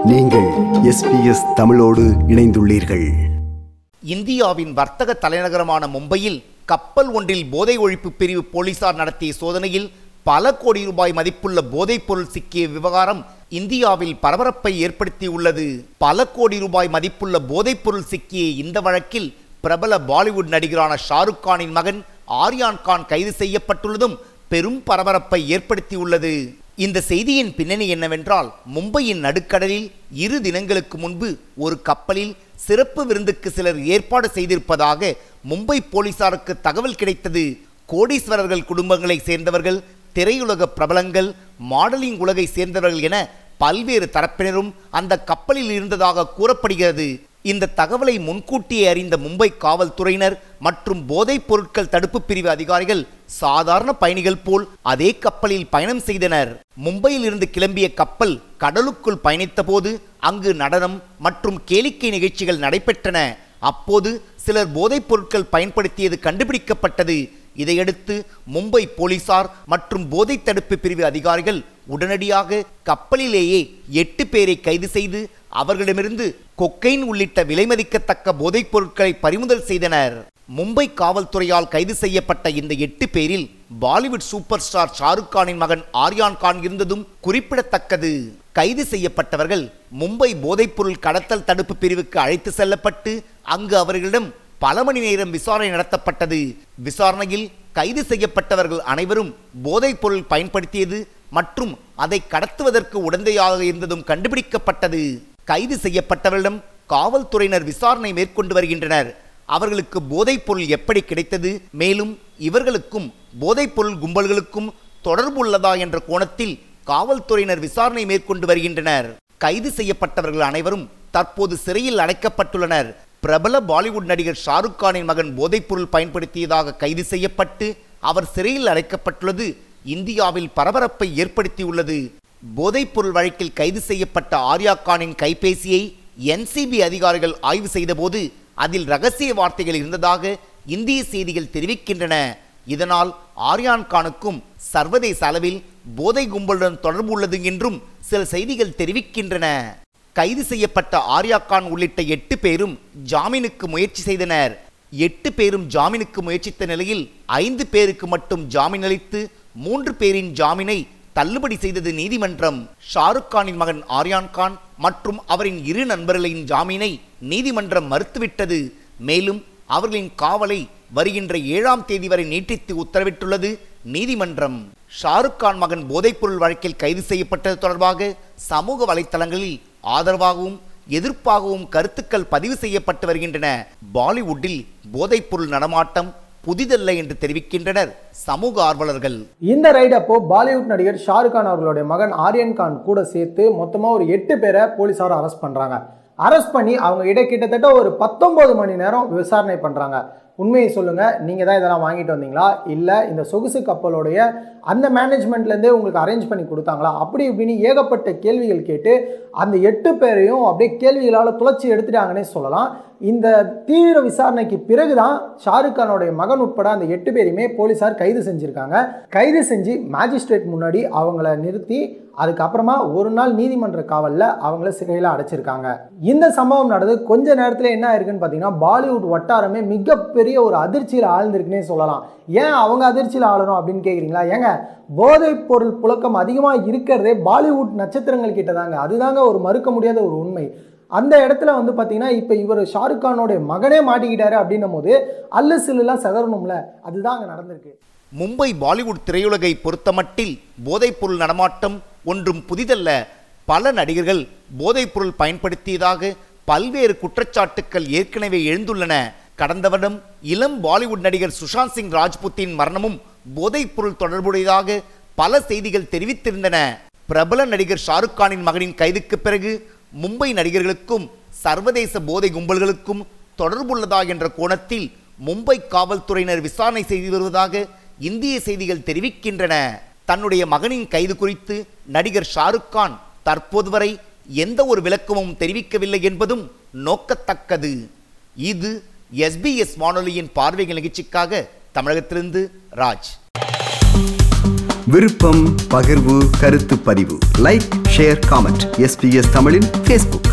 நீங்கள் எஸ்பிஎஸ் தமிழோடு இணைந்துள்ளீர்கள் இந்தியாவின் வர்த்தக தலைநகரமான மும்பையில் கப்பல் ஒன்றில் போதை ஒழிப்பு பிரிவு போலீசார் நடத்திய சோதனையில் பல கோடி ரூபாய் மதிப்புள்ள போதைப் பொருள் சிக்கிய விவகாரம் இந்தியாவில் பரபரப்பை ஏற்படுத்தியுள்ளது பல கோடி ரூபாய் மதிப்புள்ள போதைப் பொருள் சிக்கிய இந்த வழக்கில் பிரபல பாலிவுட் நடிகரான ஷாருக் கானின் மகன் ஆர்யான் கான் கைது செய்யப்பட்டுள்ளதும் பெரும் பரபரப்பை ஏற்படுத்தியுள்ளது இந்த செய்தியின் பின்னணி என்னவென்றால் மும்பையின் நடுக்கடலில் இரு தினங்களுக்கு முன்பு ஒரு கப்பலில் சிறப்பு விருந்துக்கு சிலர் ஏற்பாடு செய்திருப்பதாக மும்பை போலீசாருக்கு தகவல் கிடைத்தது கோடீஸ்வரர்கள் குடும்பங்களைச் சேர்ந்தவர்கள் திரையுலக பிரபலங்கள் மாடலிங் உலகை சேர்ந்தவர்கள் என பல்வேறு தரப்பினரும் அந்த கப்பலில் இருந்ததாக கூறப்படுகிறது இந்த தகவலை முன்கூட்டியே அறிந்த மும்பை காவல்துறையினர் மற்றும் போதைப் பொருட்கள் தடுப்பு பிரிவு அதிகாரிகள் சாதாரண பயணிகள் போல் அதே கப்பலில் பயணம் செய்தனர் மும்பையில் இருந்து கிளம்பிய கப்பல் கடலுக்குள் பயணித்தபோது அங்கு நடனம் மற்றும் கேளிக்கை நிகழ்ச்சிகள் நடைபெற்றன அப்போது சிலர் போதைப் பொருட்கள் பயன்படுத்தியது கண்டுபிடிக்கப்பட்டது இதையடுத்து மும்பை போலீசார் மற்றும் போதை தடுப்பு பிரிவு அதிகாரிகள் உடனடியாக கப்பலிலேயே எட்டு பேரை கைது செய்து அவர்களிடமிருந்து கொக்கைன் உள்ளிட்ட விலைமதிக்கத்தக்க போதைப் பொருட்களை பறிமுதல் செய்தனர் மும்பை காவல்துறையால் கைது செய்யப்பட்ட இந்த எட்டு பேரில் பாலிவுட் சூப்பர் ஸ்டார் ஷாருக் கானின் மகன் ஆர்யான் கான் இருந்ததும் குறிப்பிடத்தக்கது கைது செய்யப்பட்டவர்கள் மும்பை போதைப்பொருள் கடத்தல் தடுப்பு பிரிவுக்கு அழைத்து செல்லப்பட்டு அங்கு அவர்களிடம் பல மணி நேரம் விசாரணை நடத்தப்பட்டது விசாரணையில் கைது செய்யப்பட்டவர்கள் அனைவரும் போதைப் பொருள் பயன்படுத்தியது மற்றும் அதை கடத்துவதற்கு உடந்தையாக இருந்ததும் கண்டுபிடிக்கப்பட்டது கைது செய்யப்பட்டவர்களிடம் காவல்துறையினர் விசாரணை மேற்கொண்டு வருகின்றனர் அவர்களுக்கு போதைப் பொருள் எப்படி கிடைத்தது மேலும் இவர்களுக்கும் போதைப் பொருள் கும்பல்களுக்கும் தொடர்பு உள்ளதா என்ற கோணத்தில் காவல்துறையினர் விசாரணை மேற்கொண்டு வருகின்றனர் கைது செய்யப்பட்டவர்கள் அனைவரும் தற்போது சிறையில் அடைக்கப்பட்டுள்ளனர் பிரபல பாலிவுட் நடிகர் ஷாருக் கானின் மகன் போதைப்பொருள் பயன்படுத்தியதாக கைது செய்யப்பட்டு அவர் சிறையில் அடைக்கப்பட்டுள்ளது இந்தியாவில் பரபரப்பை ஏற்படுத்தியுள்ளது போதைப்பொருள் வழக்கில் கைது செய்யப்பட்ட ஆர்யா கானின் கைபேசியை என்சிபி அதிகாரிகள் ஆய்வு செய்தபோது அதில் ரகசிய வார்த்தைகள் இருந்ததாக இந்திய செய்திகள் தெரிவிக்கின்றன இதனால் ஆர்யான் கானுக்கும் சர்வதேச அளவில் போதை கும்பலுடன் தொடர்பு உள்ளது என்றும் சில செய்திகள் தெரிவிக்கின்றன கைது செய்யப்பட்ட ஆர்யா கான் உள்ளிட்ட எட்டு பேரும் ஜாமீனுக்கு முயற்சி செய்தனர் எட்டு பேரும் ஜாமீனுக்கு முயற்சித்த நிலையில் ஐந்து பேருக்கு மட்டும் ஜாமீன் அளித்து மூன்று பேரின் ஜாமீனை தள்ளுபடி செய்தது நீதிமன்றம் ஷாருக் கானின் மகன் ஆர்யான் கான் மற்றும் அவரின் இரு நண்பர்களின் ஜாமீனை நீதிமன்றம் மறுத்துவிட்டது மேலும் அவர்களின் காவலை வருகின்ற ஏழாம் தேதி வரை நீட்டித்து உத்தரவிட்டுள்ளது நீதிமன்றம் ஷாருக் கான் மகன் போதைப்பொருள் வழக்கில் கைது செய்யப்பட்டது தொடர்பாக சமூக வலைத்தளங்களில் ஆதரவாகவும் எதிர்ப்பாகவும் கருத்துக்கள் பதிவு செய்யப்பட்டு வருகின்றன பாலிவுட்டில் போதைப்பொருள் நடமாட்டம் புதிதல்ல என்று தெரிவிக்கின்றனர் சமூக ஆர்வலர்கள் இந்த ரைடு அப்போ பாலிவுட் நடிகர் ஷாருக் கான் அவர்களுடைய மகன் ஆரியன் கான் கூட சேர்த்து மொத்தமாக ஒரு எட்டு பேரை போலீஸார் அரெஸ்ட் பண்ணுறாங்க அரெஸ்ட் பண்ணி அவங்க கிட்ட கிட்டத்தட்ட ஒரு பத்தொன்பது மணி நேரம் விசாரணை பண்ணுறாங்க உண்மையை சொல்லுங்கள் நீங்கள் தான் இதெல்லாம் வாங்கிட்டு வந்தீங்களா இல்லை இந்த சொகுசு கப்பலோடைய அந்த மேனேஜ்மெண்ட்லேருந்தே உங்களுக்கு அரேஞ்ச் பண்ணி கொடுத்தாங்களா அப்படி இப்படின்னு ஏகப்பட்ட கேள்விகள் கேட்டு அந்த எட்டு பேரையும் அப்படியே கேள்விகளால் துளைச்சி எடுத்துட்டாங்கன்னே சொல்லலாம் இந்த தீவிர விசாரணைக்கு பிறகுதான் ஷாருக் கானோடைய மகன் உட்பட அந்த எட்டு பேரையுமே போலீஸார் கைது செஞ்சுருக்காங்க கைது செஞ்சு மேஜிஸ்ட்ரேட் முன்னாடி அவங்கள நிறுத்தி அதுக்கப்புறமா ஒரு நாள் நீதிமன்ற காவலில் அவங்கள சிறையில் அடைச்சிருக்காங்க இந்த சம்பவம் நடந்து கொஞ்ச நேரத்தில் என்ன ஆயிருக்குன்னு பார்த்தீங்கன்னா பாலிவுட் வட்டாரமே மிகப்பெரிய ஒரு அதிர்ச்சியில் ஆழ்ந்திருக்குன்னே சொல்லலாம் ஏன் அவங்க அதிர்ச்சியில் ஆளணும் அப்படின்னு கேட்குறீங்களா ஏங்க போதைப் பொருள் புழக்கம் அதிகமாக இருக்கிறதே பாலிவுட் நட்சத்திரங்கள் கிட்ட தாங்க அதுதாங்க ஒரு மறுக்க முடியாத ஒரு உண்மை அந்த இடத்துல வந்து பார்த்தீங்கன்னா இப்போ இவர் ஷாருக் கானோடைய மகனே மாட்டிக்கிட்டாரு அப்படின்னும் போது அல்லு சில்லுலாம் சதறணும்ல அதுதான் அங்கே நடந்திருக்கு மும்பை பாலிவுட் திரையுலகை பொறுத்தமட்டில் போதைப்பொருள் நடமாட்டம் ஒன்றும் புதிதல்ல பல நடிகர்கள் போதைப்பொருள் பயன்படுத்தியதாக பல்வேறு குற்றச்சாட்டுக்கள் ஏற்கனவே எழுந்துள்ளன கடந்த வருடம் இளம் பாலிவுட் நடிகர் சுஷாந்த் சிங் ராஜ்புத்தின் மரணமும் போதைப்பொருள் தொடர்புடையதாக பல செய்திகள் தெரிவித்திருந்தன பிரபல நடிகர் ஷாருக் கானின் மகனின் கைதுக்கு பிறகு மும்பை நடிகர்களுக்கும் சர்வதேச போதை கும்பல்களுக்கும் தொடர்புள்ளதா என்ற கோணத்தில் மும்பை காவல்துறையினர் விசாரணை செய்து வருவதாக இந்திய செய்திகள் தெரிவிக்கின்றன தன்னுடைய மகனின் கைது குறித்து நடிகர் ஷாருக் கான் தற்போது வரை எந்த ஒரு விளக்கமும் தெரிவிக்கவில்லை என்பதும் நோக்கத்தக்கது இது எஸ்பிஎஸ் வானொலியின் பார்வைகள் நிகழ்ச்சிக்காக தமிழகத்திலிருந்து ராஜ் விருப்பம் பகிர்வு கருத்து பதிவு லைக் ஷேர் காமெண்ட் எஸ்பிஎஸ் தமிழின் ஃபேஸ்புக்